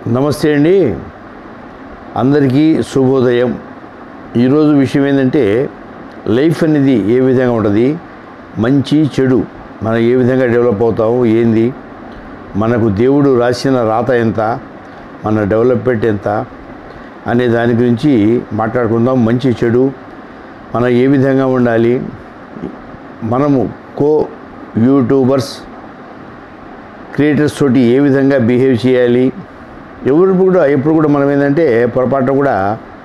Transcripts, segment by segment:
నమస్తే అండి అందరికీ శుభోదయం ఈరోజు విషయం ఏంటంటే లైఫ్ అనేది ఏ విధంగా ఉంటుంది మంచి చెడు మనం ఏ విధంగా డెవలప్ అవుతాము ఏంది మనకు దేవుడు రాసిన రాత ఎంత మన డెవలప్మెంట్ ఎంత అనే దాని గురించి మాట్లాడుకుందాం మంచి చెడు మనం ఏ విధంగా ఉండాలి మనము కో యూట్యూబర్స్ క్రియేటర్స్ తోటి ఏ విధంగా బిహేవ్ చేయాలి ఎవరు కూడా ఎప్పుడు కూడా మనం ఏంటంటే పొరపాటున కూడా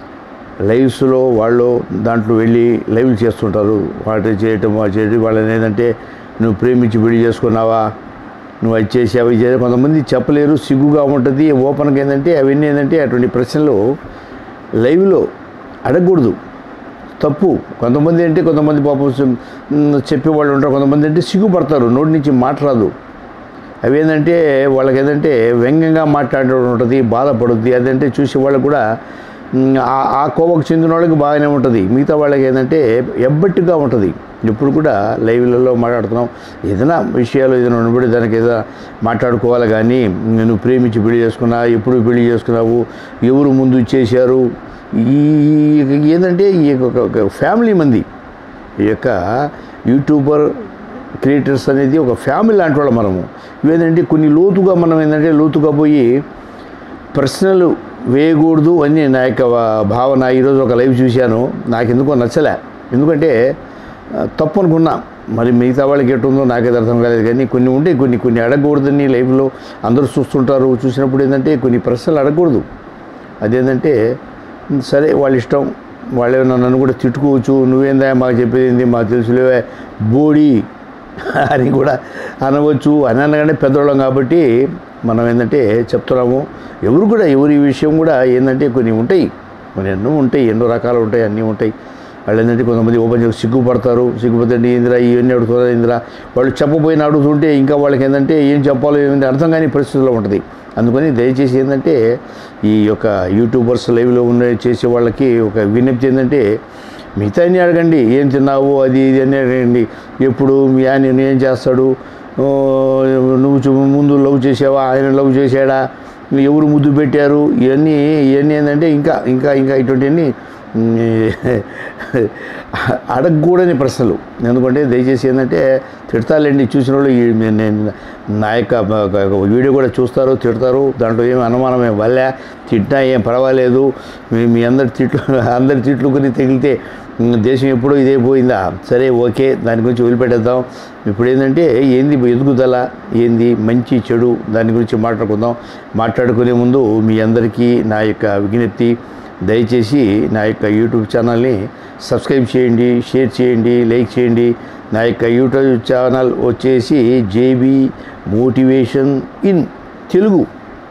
లైవ్స్లో వాళ్ళు దాంట్లో వెళ్ళి లైవ్లు చేస్తుంటారు వాటి చేయటం అది చేయటం వాళ్ళని ఏంటంటే నువ్వు ప్రేమించి పెళ్లి చేసుకున్నావా నువ్వు అది చేసావు ఇది చేసావు కొంతమంది చెప్పలేరు సిగ్గుగా ఉంటుంది ఓపెన్గా ఏంటంటే అవన్నీ ఏంటంటే అటువంటి ప్రశ్నలు లైవ్లో అడగకూడదు తప్పు కొంతమంది అంటే కొంతమంది పాపం చెప్పేవాళ్ళు ఉంటారు కొంతమంది అంటే సిగ్గుపడతారు నోటి నుంచి మాట్లాడదు అవి ఏంటంటే వాళ్ళకి ఏంటంటే వ్యంగ్యంగా మాట్లాడడం ఉంటుంది బాధపడుద్ది అదంటే చూసే వాళ్ళకి కూడా మ్, ఆ- ఆ కోవకు చెందిన వాళ్ళకి బాగానే ఉంటుంది మిగతా వాళ్ళకి ఏంటంటే ఎబ్బట్టుగా ఉంటుంది ఇప్పుడు కూడా లైవ్లలో మాట్లాడుతున్నాం ఏదైనా విషయాలు ఏదైనా ఉండబడి దానికి ఏదైనా మాట్లాడుకోవాలి కానీ నువ్వు ప్రేమించి పెళ్లి చేసుకున్నా ఎప్పుడు పెళ్లి చేసుకున్నావు ఎవరు ముందు చేశారు ఈ ఏంటంటే ఈ యొక్క- ఒక ఫ్యామిలీ మంది ఈ యొక్క యూట్యూబర్ క్రియేటర్స్ అనేది ఒక ఫ్యామిలీ లాంటి వాళ్ళం మనము ఇవేంటంటే కొన్ని లోతుగా మనం ఏంటంటే లోతుగా పోయి ప్రశ్నలు వేయకూడదు అని నా యొక్క భావన ఈరోజు ఒక లైవ్ చూశాను నాకు ఎందుకో నచ్చలే ఎందుకంటే ఆ, తప్పు అనుకున్నా మరి మిగతా వాళ్ళకి ఎటుందో నాకైతే అర్థం కాలేదు కానీ కొన్ని ఉంటే కొన్ని కొన్ని అడగకూడదని లైవ్లో అందరూ చూస్తుంటారు చూసినప్పుడు ఏంటంటే కొన్ని ప్రశ్నలు అడగకూడదు అదేంటంటే సరే వాళ్ళ ఇష్టం వాళ్ళేమన్నా నన్ను కూడా తిట్టుకోవచ్చు నువ్వేందా మాకు చెప్పేది ఏంది మాకు తెలుసులేవే బోడి అని కూడా అనవచ్చు అని అనగానే పెద్దవాళ్ళం కాబట్టి మనం ఏంటంటే చెప్తున్నాము ఎవరు కూడా ఎవరి విషయం కూడా ఏంటంటే కొన్ని ఉంటాయి కొన్ని ఎన్నో ఉంటాయి ఎన్నో రకాలు ఉంటాయి అన్నీ ఉంటాయి వాళ్ళు ఏంటంటే కొంతమంది ఓపెన్ చేసి సిగ్గుపడతారు సిగ్గుపడితే ఇందిరా ఇవన్నీ అడుగుతున్నారు ఇందిరా వాళ్ళు చెప్పబోయిన అడుగుతుంటే ఇంకా వాళ్ళకి ఏంటంటే ఏం చెప్పాలో ఏమిటి అర్థం కాని పరిస్థితుల్లో ఉంటుంది అందుకని దయచేసి ఏంటంటే ఈ యొక్క యూట్యూబర్స్ లైవ్లో ఉన్న చేసే వాళ్ళకి ఒక విజ్ఞప్తి ఏంటంటే మిగతా అన్నీ అడగండి ఏం తిన్నావు అది ఇది అని అడగండి ఎప్పుడు మీ ఆయన నిన్ను ఏం చేస్తాడు ఓ, నువ్వు చూ- ముందు లవ్ చేసావా ఆయన లవ్ చేశాడా ఎవరు ముద్దు పెట్టారు ఇవన్నీ ఇవన్నీ ఏంటంటే ఇంకా ఇంకా ఇంకా ఇటువంటివన్నీ అడగకూడని ప్రశ్నలు ఎందుకంటే దయచేసి ఏంటంటే తిడతాలేండి చూసిన వాళ్ళు ఈ నే- నేను నా యొక్క బ- ఒక వీడియో కూడా చూస్తారు తిడతారు దాంట్లో ఏమి అనుమానమే వల్ల తిట్టినా ఏం పర్వాలేదు మీ మీ అందరి తిట్లు అందరి తిట్లు కొని తగిలితే ఉమ్, దేశం ఎప్పుడో ఇదే పోయిందా సరే ఓకే దాని గురించి వదిలిపెట్టేద్దాం ఇప్పుడు ఏంటంటే ఏంది ఎదుగుదల ఏంది మంచి చెడు దాని గురించి మాట్లాడుకుందాం మాట్లాడుకునే ముందు మీ అందరికీ నా యొక్క విజ్ఞప్తి దయచేసి నా యొక్క యూట్యూబ్ ఛానల్ని సబ్స్క్రైబ్ చేయండి షేర్ చేయండి లైక్ చేయండి నా యొక్క యూట్యూబ్ ఛానల్ వచ్చేసి జేబీ మోటివేషన్ ఇన్ తెలుగు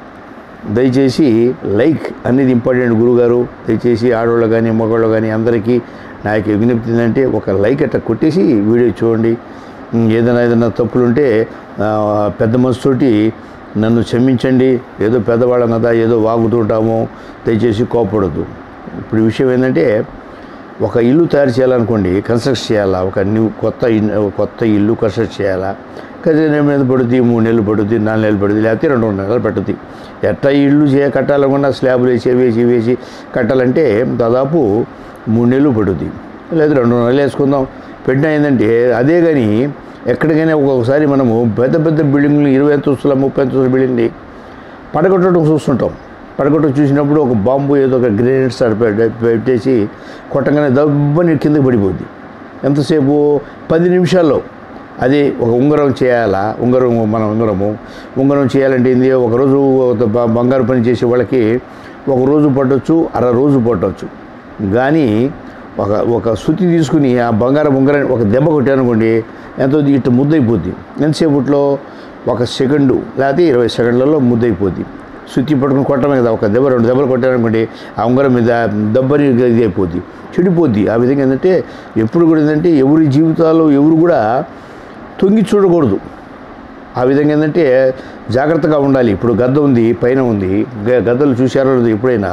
దయచేసి లైక్ అనేది ఇంపార్టెంట్ గురుగారు దయచేసి ఆడవాళ్ళు కానీ మగవాళ్ళు కానీ అందరికీ నా యొక్క విజ్ఞప్తి ఏంటంటే ఒక లైక్ అట్లా కొట్టేసి వీడియో చూడండి ఉమ్, ఏదైనా ఏదైనా తప్పులుంటే ఆ, పెద్ద మనసుతోటి నన్ను క్షమించండి ఏదో పెద్దవాళ్ళం కదా ఏదో వాగుతుంటాము దయచేసి కోపడద్దు ఇప్పుడు విషయం ఏంటంటే ఒక ఇల్లు తయారు చేయాలనుకోండి కన్స్ట్రక్ట్ చేయాలా ఒక న్యూ కొత్త ఇన్- కొత్త ఇల్లు కన్స్ట్రక్ట్ చేయాలా ఖచ్చితంగా మీద పడుద్ది మూడు నెలలు పడుద్ది నాలుగు నెలలు పడుద్ది లేకపోతే రెండు మూడు నెలలు పట్టుద్ది ఎట్లా ఇల్లు చేయ కట్టాలనుకున్నా స్లాబ్లు వేసి వేసి వేసి కట్టాలంటే దాదాపు మూడు నెలలు పడుద్ది లేదా రెండు నెలలు వేసుకుందాం పెట్టినా ఏంటంటే అదే కానీ ఎక్కడికైనా ఒక్కొక్కసారి మనము పెద్ద పెద్ద బిల్డింగ్లు ఇరవై అంతస్తుల ముప్పై అంతస్తుల బిల్డింగ్ని పడగొట్టడం చూస్తుంటాం పడగొట్టడం చూసినప్పుడు ఒక బాంబు ఏదో ఒక గ్రెనేడ్స్ అక్కడ పె- పెట్టేసి కొట్టగానే దబ్బని కిందకి పడిపోద్ది ఎంతసేపు పది నిమిషాల్లో అది ఒక ఉంగరం చేయాలా ఉంగరం మన ఉంగరము ఉంగరం చేయాలంటే ఏంది ఒకరోజు ఒక బ- బంగారు పని చేసే వాళ్ళకి ఒక రోజు పట్టవచ్చు అర రోజు పట్టవచ్చు కానీ ఒక ఒక శృతి తీసుకుని ఆ బంగారం ఉంగరాన్ని ఒక దెబ్బ కొట్టారనుకోండి ఎంతో ఇటు ముద్దైపోద్ది ఎంతసేపట్లో ఒక సెకండు లేకపోతే ఇరవై సెకండ్లలో ముద్దైపోద్ది శుద్ధి పట్టుకుని కొట్టమే కదా ఒక దెబ్బ రెండు దెబ్బలు కొట్టారనుకోండి ఆ ఉంగరం మీద దెబ్బని ఇది అయిపోద్ది చెడిపోద్ది ఆ విధంగా ఏంటంటే ఎప్పుడు కూడా ఏంటంటే ఎవరి జీవితాల్లో ఎవరు కూడా తొంగి చూడకూడదు ఆ విధంగా ఏంటంటే జాగ్రత్తగా ఉండాలి ఇప్పుడు గద్ద ఉంది పైన ఉంది గ- గద్దలు చూశారో లేదో ఎప్పుడైనా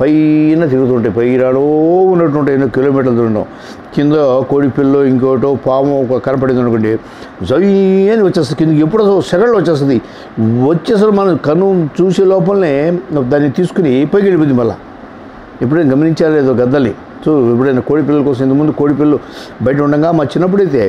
పైన తిరుగుతుంటాయి పైరాడో ఉన్నట్టుంటాయి ఎన్నో కిలోమీటర్లు తిరగడం కింద కోడి పిల్లు ఇంకోటో పాము ఒక కనపడింది అనుకోండి జయ్యని వచ్చేస్తుంది కిందకి ఎప్పుడో సెకండ్లో వచ్చేస్తుంది వచ్చేసరికి మనం కన్ను చూసే లోపలనే దాన్ని తీసుకుని పైకి వెళ్ళిపోయింది మళ్ళీ ఎప్పుడైనా గమనించారు లేదో గద్దల్ని సో ఎప్పుడైనా కోడి పిల్లల కోసం ఇంతకుముందు కోడి పిల్లలు బయట ఉండగా మా చిన్నప్పుడైతే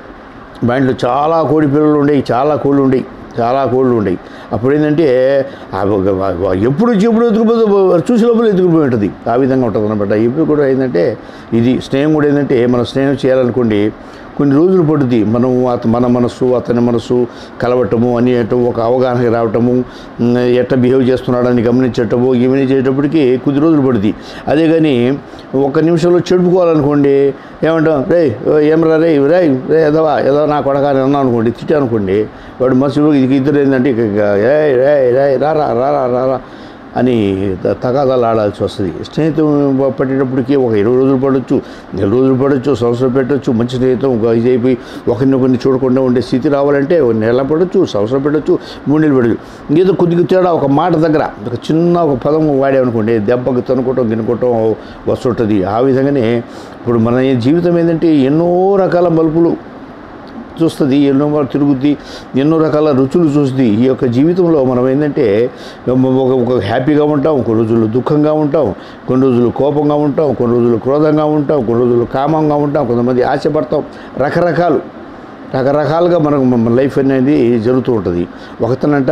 మా ఇంట్లో చాలా కోడి పిల్లలు ఉండేవి చాలా కోళ్ళు ఉండేవి చాలా కోళ్ళు ఉండేవి అప్పుడు ఏంటంటే ఆ ఒక- ఆ ఎప్పుడు వచ్చి ఎప్పుడు ఎత్తుకుపోతే చూసి లోపల ఎత్తుకుపోయి ఉంటుంది ఆ విధంగా ఉంటుంది అనమాట ఇప్పుడు కూడా ఏంటంటే ఇది స్నేహం కూడా ఏంటంటే మనం స్నేహం చేయాలనుకోండి కొన్ని రోజులు పడుతుంది మనం అత మన మనస్సు అతని మనస్సు కలవటము అని ఒక అవగాహనకి రావటము ఉమ్, ఎట్లా బిహేవ్ చేస్తున్నాడని గమనించటము ఇవన్నీ చేసేటప్పటికి కొద్ది రోజులు పడుతుంది అదే కానీ ఒక నిమిషంలో చెడుపుకోవాలనుకోండి ఏమంటాం రే ఏమరా రే రే రే ఎదవా ఏదో నా కొడక అని అన్నా అనుకోండి తిట్టా అనుకోండి వాడు మనసు ఇది ఇద్దరు ఏంటంటే ఇక ఇక, ఏ రే రే రారా రారా రారా అని త- తగాదాలు ఆడాల్సి వస్తుంది స్నేహితం పట్టేటప్పటికి ఒక ఇరవై రోజులు పడవచ్చు నెల రోజులు పడవచ్చు సంవత్సరం పెట్టవచ్చు మంచి స్నేహితం ఒక ఇది అయిపోయి ఒకరినొకరిని చూడకుండా ఉండే స్థితి రావాలంటే ఒక నెల పడవచ్చు సంవత్సరం పెట్టచ్చు మూడు నెలలు పడవచ్చు ఇంకేదో కొద్దిగా తేడా ఒక మాట దగ్గర ఒక చిన్న ఒక పదం వాడామనుకోండి దెబ్బకి తనుకోవటం గినుకోవటం వస్తుంటుంది ఆ విధంగానే ఇప్పుడు మన జీవితం ఏంటంటే ఎన్నో రకాల మలుపులు చూస్తుంది ఎన్నో మార్లు తిరుగుద్ది ఎన్నో రకాల రుచులు చూస్తుంది ఈ యొక్క జీవితంలో మనం ఏంటంటే ఒక ఒక హ్యాపీగా ఉంటాం కొన్ని రోజులు దుఃఖంగా ఉంటాం కొన్ని రోజులు కోపంగా ఉంటాం కొన్ని రోజులు క్రోధంగా ఉంటాం కొన్ని రోజులు కామంగా ఉంటాం కొంతమంది ఆశపడతాం రకరకాలు రకరకాలుగా మనకు మన లైఫ్ అనేది జరుగుతూ ఉంటుంది ఒకతనంట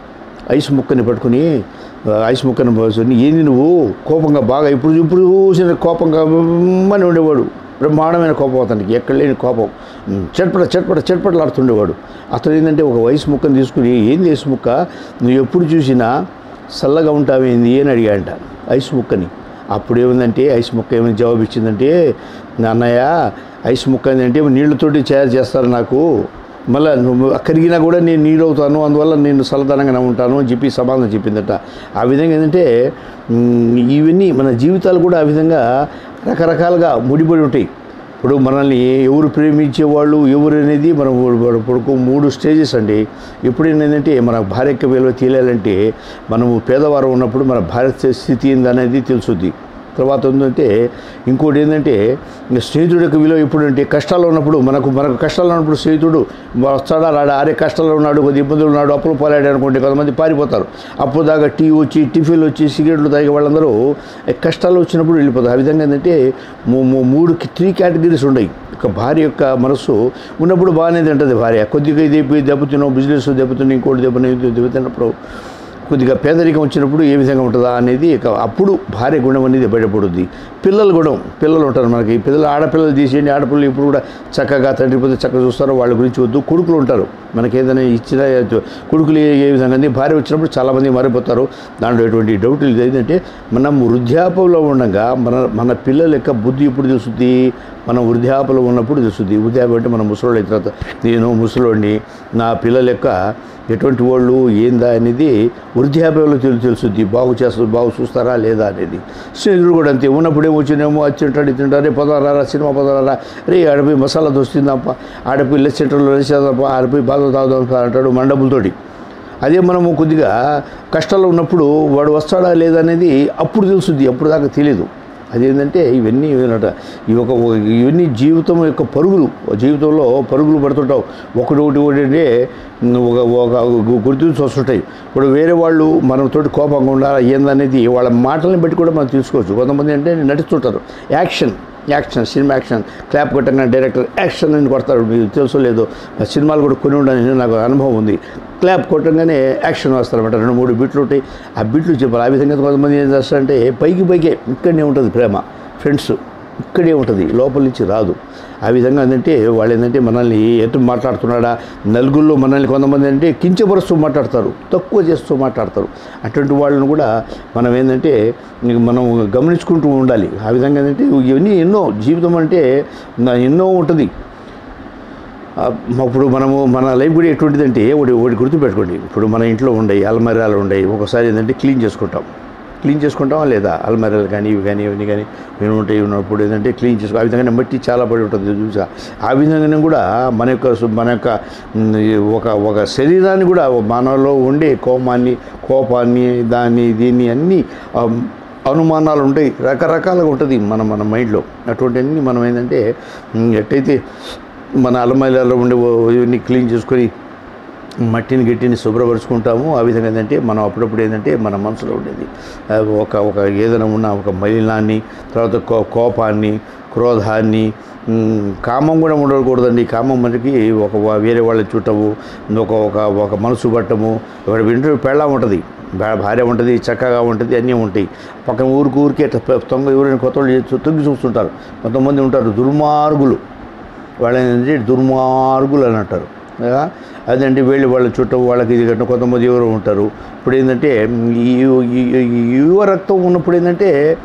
ఐస్ ముక్కని పట్టుకుని ఆ, ఐస్ ముక్కని పోసుకొని ఏంది నువ్వు కోపంగా బాగా ఇప్పుడు ఇప్పుడు చూసిన కోపంగా అని ఉండేవాడు బ్రహ్మాండమైన కోపం అతనికి ఎక్కడ లేని కోపం ఉమ్, చట్పట చట్పట చట్పటలాడుతుండేవాడు అతను ఏంటంటే ఒక వయసు ముక్కని తీసుకుని ఏంది ఐస్ ముక్క నువ్వు ఎప్పుడు చూసినా చల్లగా ఉంటావేంది అని అడిగాడంట ఐస్ ముక్కని అప్పుడు ఏముందంటే ఐస్ ముక్క ఏమైనా జవాబు ఇచ్చిందంటే అన్నయ్య ఐస్ ముక్క ఏంటంటే నీళ్ళతోటి తయారు చేస్తారు నాకు మళ్ళీ నువ్వు కరిగినా కూడా నేను నీరు అవుతాను అందువల్ల నేను చల్లదనంగా ఉంటాను అని చెప్పి సమాధానం చెప్పిందట ఆ విధంగా ఏంటంటే ఉమ్, ఇవన్నీ మన జీవితాలు కూడా ఆ విధంగా రకరకాలుగా ముడిపడి ఉంటాయి ఇప్పుడు మనల్ని ఎవరు ప్రేమించేవాళ్ళు ఎవరు అనేది మనం పడుకో మూడు స్టేజెస్ అండి ఎప్పుడైనా ఏంటంటే మన భార్య యొక్క విలువ తెలియాలంటే మనము పేదవారు ఉన్నప్పుడు మన భార్య స్థితి ఏందనేది తెలుసుద్ది తర్వాత ఏంటంటే ఇంకోటి ఏంటంటే ఇంకా స్నేహితుడి యొక్క విలువ ఎప్పుడంటే కష్టాల్లో ఉన్నప్పుడు మనకు మనకు కష్టాల్లో ఉన్నప్పుడు స్నేహితుడు వస్తాడా రాడా అరే కష్టాల్లో ఉన్నాడు కొద్ది ఇబ్బందులు ఉన్నాడు అప్పులు పోలాడు అనుకుంటే కొంతమంది పారిపోతారు అప్పుడు దాకా టీ వచ్చి టిఫిన్లు వచ్చి సిగరెట్లు తాగే వాళ్ళందరూ ఏ కష్టాలు వచ్చినప్పుడు వెళ్ళిపోతారు ఆ విధంగా ఏంటంటే మూ- మూ- మూడు త్రీ కేటగిరీస్ ఉన్నాయి ఒక భార్య యొక్క మనసు ఉన్నప్పుడు బాగానే తింటుంది భార్య కొద్దిగా ఇది అయిపోయి దెబ్బతిన్నావు బిజినెస్ దెబ్బతిన్నావు ఇంకోటి దెబ్బతిన్నావు దెబ్బతిన్నప్పుడు కొద్దిగా పేదరికం వచ్చినప్పుడు ఏ విధంగా ఉంటుందా అనేది ఇక అప్పుడు భార్య గుణం అనేది బయటపడుద్ది పిల్లల గుణం పిల్లలు ఉంటారు మనకి పిల్లలు ఆడపిల్లలు తీసేయండి ఆడపిల్లలు ఇప్పుడు కూడా చక్కగా తండ్రి పోతే చక్కగా చూస్తారో వాళ్ళ గురించి వద్దు కొడుకులు ఉంటారు మనకి ఏదైనా ఇచ్చిన కొడుకులు ఏ ఏ విధంగా ఉంది భార్య వచ్చినప్పుడు చాలామంది మారిపోతారు దాంట్లో ఎటువంటి డౌట్ లేదు ఏంటంటే మనం వృద్ధాపంలో ఉండగా మన మన పిల్లల యొక్క బుద్ధి ఎప్పుడు తెలుస్తుంది మనం వృద్ధాపంలో ఉన్నప్పుడు తెలుస్తుంది వృద్ధాపం అంటే మన ముసలోళ్ళు అయిన తర్వాత నేను ముసలోడిని నా పిల్లల యొక్క ఎటువంటి వాళ్ళు ఏందా అనేది వృద్ధాప్యంలో తెలు తెలుసుద్ది బాగు చేస్తారు బాగు చూస్తారా లేదా అనేది స్నేహితుడు కూడా అంతే ఉన్నప్పుడే వచ్చినేమో అది తింటాడు ఇది తింటాడు రే పదహారా సినిమా పదహారా రే ఆడపోయి మసాలా దొస్తుందప్ప ఆడపోయి లెస్ సెంటర్లో వేసేదప్ప ఆడపోయి బాగా తాగుదాం అంటాడు మండపులతోటి అదే మనము కొద్దిగా కష్టాల్లో ఉన్నప్పుడు వాడు వస్తాడా లేదా అనేది అప్పుడు తెలుస్తుంది అప్పుడు దాకా తెలియదు అదేంటంటే ఇవన్నీ ఏమిటంట ఈ ఒక ఇవన్నీ జీవితం యొక్క పరుగులు జీవితంలో పరుగులు పడుతుంటావు ఒకటి ఒకటి ఒకటి అంటే ఒక ఒక గుర్తించి వస్తుంటాయి ఇప్పుడు వేరే వాళ్ళు మనతోటి కోపంగా ఉండాలా ఏందనేది వాళ్ళ మాటలను బట్టి కూడా మనం తెలుసుకోవచ్చు కొంతమంది అంటే నటిస్తుంటారు action action cinema action clap కొట్టంగా డైరెక్టర్ యాక్షన్ అని కొడతారు మీకు తెలుసో లేదో ఆ సినిమాలు కూడా కొన్ని ఉండని నాకు అనుభవం ఉంది క్లాప్ కొట్టంగానే యాక్షన్ వస్తారన్నమాట రెండు మూడు బిట్లు ఉంటాయి ఆ బిట్లు చెప్పాలి ఆ విధంగా కొంతమంది ఏం చేస్తారంటే పైకి పైకే ఇక్కడనే ఉంటుంది ప్రేమ ఫ్రెండ్స్ ఇక్కడే ఉంటుంది లోపల నుంచి రాదు ఆ విధంగా ఏంటంటే వాళ్ళు ఏంటంటే మనల్ని ఎటు మాట్లాడుతున్నాడా నలుగురిలో మనల్ని కొంతమంది అంటే కించపరుస్తూ మాట్లాడతారు తక్కువ చేస్తూ మాట్లాడతారు అటువంటి వాళ్ళని కూడా మనం ఏంటంటే ఇంక మనం గమనించుకుంటూ ఉండాలి ఆ విధంగా ఏంటంటే ఇవన్నీ ఎన్నో జీవితం అంటే నా- ఎన్నో ఉంటుంది ఆ, ఇప్పుడు మనము మన లైఫ్ కూడా ఎటువంటిదంటే ఒకటి ఒకటి గుర్తుపెట్టుకోండి ఇప్పుడు మన ఇంట్లో ఉండయి అల్మరాలు ఉండయి ఒకసారి ఏంటంటే క్లీన్ చేసుకుంటాం క్లీన్ చేసుకుంటామా లేదా అల్మరాలు కానీ ఇవి కానీ ఇవన్నీ కానీ ఇవి ఉంటాయి ఇవి ఉన్నప్పుడు ఏంటంటే క్లీన్ చేసుకో ఆ విధంగానే మట్టి చాలా పడి ఉంటుంది చూసా ఆ విధంగానే కూడా మన యొక్క సు- మన యొక్క మ్, ఈ ఒక ఒక శరీరాన్ని కూడా మనలో ఉండే కోపాన్ని కోపాన్ని దాన్ని దీన్ని అన్నీ ఆ, అనుమానాలు ఉంటాయి రకరకాలుగా ఉంటుంది మన మన మైండ్లో అటువంటివన్నీ మనం ఏంటంటే మ్, ఎట్టయితే మన అలమైలలో ఉండే ఓ- ఇవన్నీ క్లీన్ చేసుకొని మట్టిని గట్టిని శుభ్రపరుచుకుంటాము ఆ విధంగా ఏంటంటే మనం అప్పుడప్పుడు ఏంటంటే మన మనసులో ఉండేది ఆ, ఒక ఒక ఏదైనా ఉన్న ఒక మలినాన్ని తర్వాత కో- కోపాన్ని క్రోధాన్ని ఉమ్, కామం కూడా ఉండకూడదండి కామం మనకి ఒక వా- వేరే వాళ్ళని చుట్టము ఒక ఒక ఒక మనసు పట్టము ఇక్కడ వింటూ పెళ్ళ ఉంటుంది భా- భార్య ఉంటుంది చక్కగా ఉంటుంది అన్నీ ఉంటాయి పక్కన ఊరికి ఊరికే తొంగ ఎవరైనా కొత్త వాళ్ళు చేస్తూ తొంగి చూస్తుంటారు కొంతమంది ఉంటారు దుర్మార్గులు వాళ్ళని దుర్మార్గులు అని అంటారు కదా? అదంటే వెళ్ళి వాళ్ళ చుట్టూ వాళ్ళకి ఇది కట్టిన కొంతమంది ఎవరు ఉంటారు ఇప్పుడు ఏంటంటే ఈ ఈ- ఈ యువ రక్తం ఉన్నప్పుడు ఏంటంటే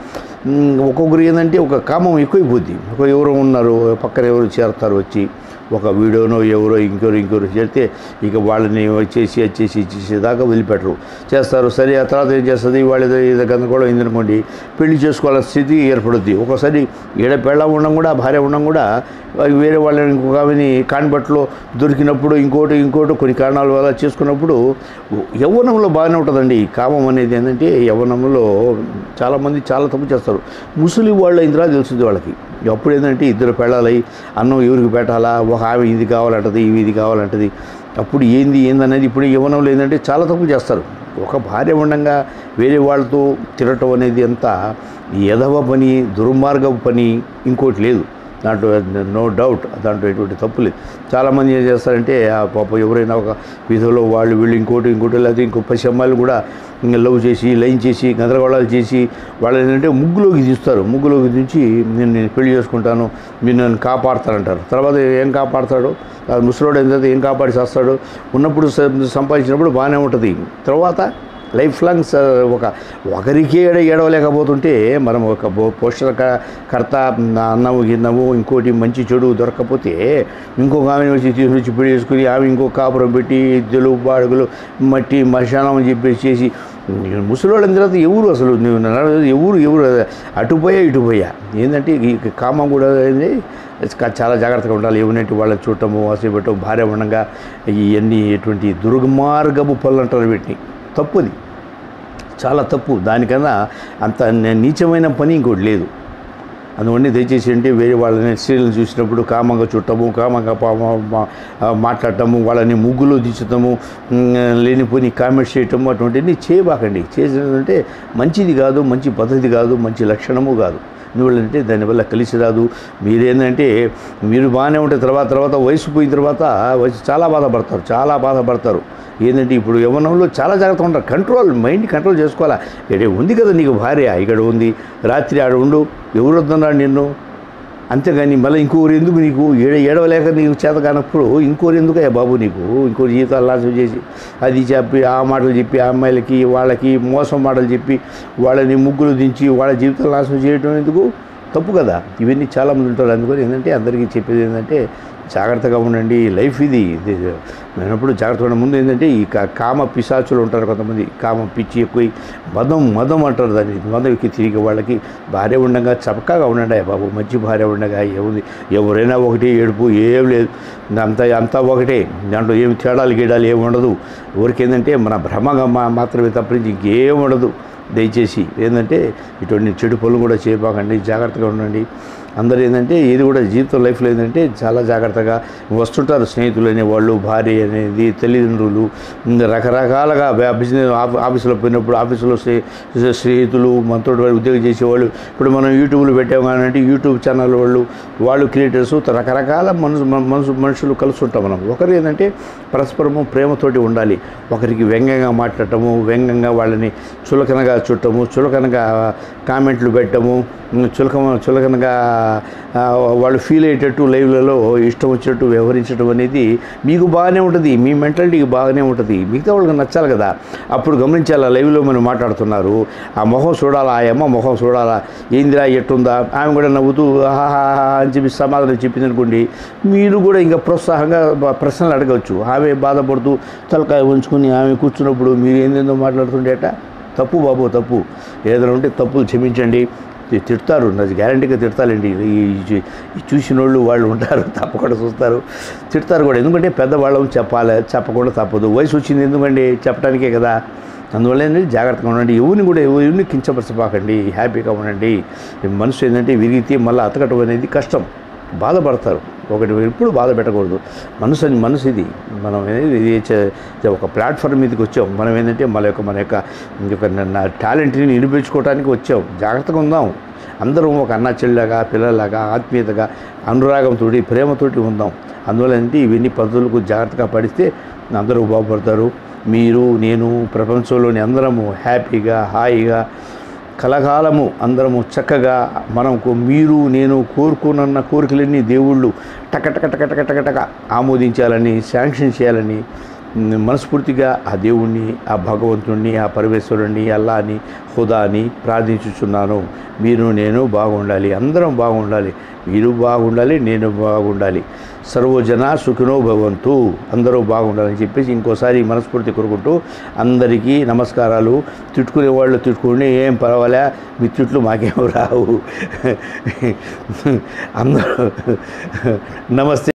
మ్, ఒక్కొక్కరు ఏంటంటే ఒక కామం ఎక్కువైపోద్ది ఒక ఎవరో ఉన్నారు పక్కన ఎవరు చేరతారు వచ్చి ఒక వీడియోనో ఎవరో ఇంకెవరు ఇంకెవరు చేస్తే ఇక వాళ్ళని వచ్చేసి వచ్చేసి ఇచ్చేసి దాకా వదిలిపెట్టరు చేస్తారు సరే ఆ తర్వాత ఏం చేస్తుంది వాళ్ళు ఏదో ఏదో గందరగోళం అయిందనుకోండి పెళ్లి చేసుకోవాల్సిన స్థితి ఏర్పడుద్ది ఒకసారి ఈడ పెళ్ళ ఉండడం కూడా భార్య ఉండడం కూడా వేరే వాళ్ళని ఇంకొక ఆమెని కాన్బట్లో దొరికినప్పుడు ఇంకోటి ఇంకోటి కొన్ని కారణాల వల్ల చేసుకున్నప్పుడు యవ్వనంలో బాగానే ఉంటుందండి ఈ కామం అనేది ఏంటంటే యవ్వనంలో చాలామంది చాలా తప్పు చేస్తారు ముసలి వాళ్ళు అయిన తర్వాత తెలుస్తుంది వాళ్ళకి అప్పుడు ఏంటంటే ఇద్దరు పెళ్ళాలి అన్నం ఎవరికి పెట్టాలా ఒక ఆమె ఇది కావాలంటది ఇవి ఇది కావాలంటది అప్పుడు ఏంది ఏందనేది ఇప్పుడు యవ్వనంలో ఏంటంటే చాలా తప్పు చేస్తారు ఒక భార్య ఉండంగా వేరే వాళ్ళతో తిరగటం అనేది అంతా ఎదవ పని దుర్మార్గపు పని ఇంకోటి లేదు దాంట్లో నో డౌట్ దాంట్లో ఎటువంటి తప్పు లేదు చాలామంది ఏం చేస్తారంటే ఆ పాప ఎవరైనా ఒక విధిలో వాళ్ళు వీళ్ళు ఇంకోటి ఇంకోటి లేకపోతే ఇంకో పసి అమ్మాయిలు కూడా ఇంకా లవ్ చేసి లైన్ చేసి గందరగోళాలు చేసి వాళ్ళు ఏంటంటే ముగ్గులోకి తీస్తారు ముగ్గులోకి దించి నేను నేను పెళ్లి చేసుకుంటాను మీరు నన్ను కాపాడతారంటారు తర్వాత ఏం కాపాడతాడు ఆ ముసలోడు ఏంటంటే ఏం కాపాడి చేస్తాడు ఉన్నప్పుడు స- సంపాదించినప్పుడు బాగానే ఉంటుంది తర్వాత లైఫ్ లాంగ్ స- ఒక ఒకరికి ఏడ ఏడవలేకపోతుంటే మనం ఒక పో- పోషణ క- కర్త అన్నము గిన్నము ఇంకోటి మంచి చెడు దొరకకపోతే ఇంకొక ఆమెను వచ్చి తీసుకొచ్చి పెళ్లి చేసుకుని ఆమె ఇంకో కాపురం పెట్టి ఇద్దరు బాడుగులు మట్టి మశానం అని చెప్పేసి చేసి ముసలివాళ్ళ తర్వాత ఎవరు అసలు నువ్వు నడవదు ఎవరు ఎవరు అటుపోయా ఇటుపోయా ఏంటంటే ఈ కామం కూడా ఏంది కా- చాలా జాగ్రత్తగా ఉండాలి ఎవరినట్టు వాళ్ళని చూడటము అసలు భార్య ఉండగా ఇవన్నీ ఎటువంటి దుర్మార్గపు పనులు అంటారు వీటిని తప్పుది చాలా తప్పు దానికన్నా అంత ని- నీచమైన పని ఇంకోటి లేదు అందువల్ల దయచేసి అంటే వేరే వాళ్ళని స్త్రీలను చూసినప్పుడు కామంగా చుట్టము కామంగా పా- మా- మా- ఆ, మాట్లాడటము వాళ్ళని ముగ్గులో దించటము ఉమ్, లేనిపోని కామెంట్స్ చేయటము అటువంటివన్నీ చేయబాకండి చేసినదంటే మంచిది కాదు మంచి పద్ధతి కాదు మంచి లక్షణము కాదు ఎందువల్లంటే దానివల్ల కలిసి రాదు మీరేంటంటే మీరు బాగానే ఉంటే తర్వాత తర్వాత వయసు పోయిన తర్వాత వయసు చాలా బాధపడతారు చాలా బాధపడతారు ఏంటంటే ఇప్పుడు యవ్వనంలో చాలా జాగ్రత్త ఉంటారు కంట్రోల్ మైండ్ కంట్రోల్ చేసుకోవాలా ఇక్కడ ఉంది కదా నీకు భార్య ఇక్కడ ఉంది రాత్రి ఆడ ఉండు ఎవరు వద్దన్నాడు నిన్ను అంతేగాని మళ్ళీ ఇంకోరు ఎందుకు నీకు ఏడ ఏడవలేక నీకు చేత కానప్పుడు ఇంకోరు ఎందుకయ్యా బాబు నీకు ఇంకోరు జీవితాలు నాశనం చేసి అది చెప్పి ఆ మాటలు చెప్పి ఆ అమ్మాయిలకి వాళ్ళకి మోసం మాటలు చెప్పి వాళ్ళని ముగ్గులు దించి వాళ్ళ జీవితాలు నాశనం చేయడం ఎందుకు తప్పు కదా ఇవన్నీ చాలామంది ఉంటారు అందుకని ఏంటంటే అందరికీ చెప్పేది ఏంటంటే జాగ్రత్తగా ఉండండి లైఫ్ ఇది ఇది నేనప్పుడు జాగ్రత్తగా ఉండే ముందు ఏంటంటే ఈ కా- కామ పిశాచులు ఉంటారు కొంతమంది కామ పిచ్చి ఎక్కువ మదం మదం అంటారు దాన్ని మదం ఎక్కి తిరిగి వాళ్ళకి భార్య ఉండగా చక్కగా ఉండండి బాబు మంచి భార్య ఉండగా ఏముంది ఎవరైనా ఒకటి ఏడుపు ఏం లేదు అంతా అంతా ఒకటే దాంట్లో ఏమి తేడాలు గీడాలు ఏమి ఉండదు ఊరికి ఏంటంటే మన భ్రమగా మా- మాత్రమే తప్పించి ఇంకేం ఉండదు దయచేసి ఏంటంటే ఇటువంటి చెడు పనులు కూడా చేయబాకండి జాగ్రత్తగా ఉండండి అందరూ ఏంటంటే ఏది కూడా జీవితం లైఫ్లో ఏంటంటే చాలా జాగ్రత్తగా వస్తుంటారు స్నేహితులు అనేవాళ్ళు భార్య అనేది తల్లిదండ్రులు ఇంకా రకరకాలుగా వ్యా- బిజినెస్ ఆఫీ- ఆఫీసులో పోయినప్పుడు ఆఫీసులో స్నే- స్నేహితులు మనతో వాళ్ళు ఉద్యోగం చేసేవాళ్ళు ఇప్పుడు మనం యూట్యూబ్లో పెట్టాం కానీ యూట్యూబ్ ఛానల్ వాళ్ళు వాళ్ళు క్రియేటర్స్ రకరకాల మనసు మన- మనసు మనుషులు కలుస్తుంటాం మనం ఒకరు ఏంటంటే పరస్పరము ప్రేమతోటి ఉండాలి ఒకరికి వ్యంగ్యంగా మాట్లాడటము వ్యంగ్యంగా వాళ్ళని చులకనగా చుట్టము చులకనగా కామెంట్లు పెట్టడము చులక చులకనగా ఆ, వాళ్ళు ఫీల్ అయ్యేటట్టు లైవ్లలో ఇష్టం వచ్చినట్టు వ్యవహరించడం అనేది మీకు బాగానే ఉంటుంది మీ మెంటాలిటీకి బాగానే ఉంటుంది మిగతా వాళ్ళకి నచ్చాలి కదా అప్పుడు గమనించాలా లైవ్లో మనం మాట్లాడుతున్నారు ఆ మొహం చూడాలా ఆ అమ్మ మొహం చూడాలా ఏందిరా ఎట్టుందా ఆమె కూడా నవ్వుతూ ఆహాహా అని చెప్పి సమాధానం చెప్పింది అనుకోండి మీరు కూడా ఇంకా ప్రోత్సాహంగా బ- ప్రశ్నలు అడగవచ్చు ఆమె బాధపడుతూ తలకాయ ఉంచుకుని ఆమె కూర్చున్నప్పుడు మీరు ఏందేందో మాట్లాడుతుండేట తప్పు బాబు తప్పు ఏదైనా ఉంటే తప్పులు క్షమించండి తి- తిడతారు నాకు గ్యారంటీగా తిడతారండి ఈ ఈ- ఈ చూసిన వాళ్ళు వాళ్ళు ఉంటారు తప్పకుండా చూస్తారు తిడతారు కూడా ఎందుకంటే పెద్దవాళ్ళం చెప్పాలి చెప్పకుండా తప్పదు వయసు వచ్చింది ఎందుకండి చెప్పడానికే కదా అందువల్ల ఏంటంటే జాగ్రత్తగా ఉండండి ఎవరిని కూడా ఎవరిని కించపరచపాకండి హ్యాపీగా ఉండండి ఈ మనసు ఏంటంటే విరిగితే మళ్ళీ అతకటం అనేది కష్టం బాధపడతారు ఒకటి ఎప్పుడు బాధ పెట్టకూడదు మనసు అని మనసు ఇది మనం అనేది ఇది చే- ఒక ప్లాట్ఫామ్ మీదకి వచ్చాం మనం ఏంటంటే మన యొక్క మన యొక్క ఈ యొక్క నా టాలెంట్ని నిరూపించుకోవడానికి వచ్చాం జాగ్రత్తగా ఉందాం అందరం ఒక అన్న చెల్లిలాగా పిల్లలాగా ఆత్మీయతగా అనురాగంతో ప్రేమతోటి ఉందాం అందువల్ల ఏంటి ఇవన్నీ పద్ధతులకు జాగ్రత్తగా పడిస్తే అందరూ బాగుపడతారు మీరు నేను ప్రపంచంలోని అందరము హ్యాపీగా హాయిగా కలకాలము అందరము చక్కగా మనకు మీరు నేను కోరుకున్న కోరికలన్నీ దేవుళ్ళు టక టక టక టక టక టక ఆమోదించాలని శాంక్షన్ చేయాలని మ్, మనస్ఫూర్తిగా ఆ దేవుణ్ణి ఆ భగవంతుణ్ణి ఆ పరమేశ్వరుణ్ణి అల్లాని హుదాని ప్రార్థించుచున్నాను మీరు నేను బాగుండాలి అందరం బాగుండాలి మీరు బాగుండాలి నేను బాగుండాలి సర్వజన సుఖినో భవంతు అందరూ బాగుండాలని చెప్పేసి ఇంకోసారి మనస్ఫూర్తి కోరుకుంటూ అందరికీ నమస్కారాలు తిట్టుకునే వాళ్ళు తిట్టుకుని ఏం పర్వాలే మీ తిట్లు మాకేం రావు అందరూ నమస్తే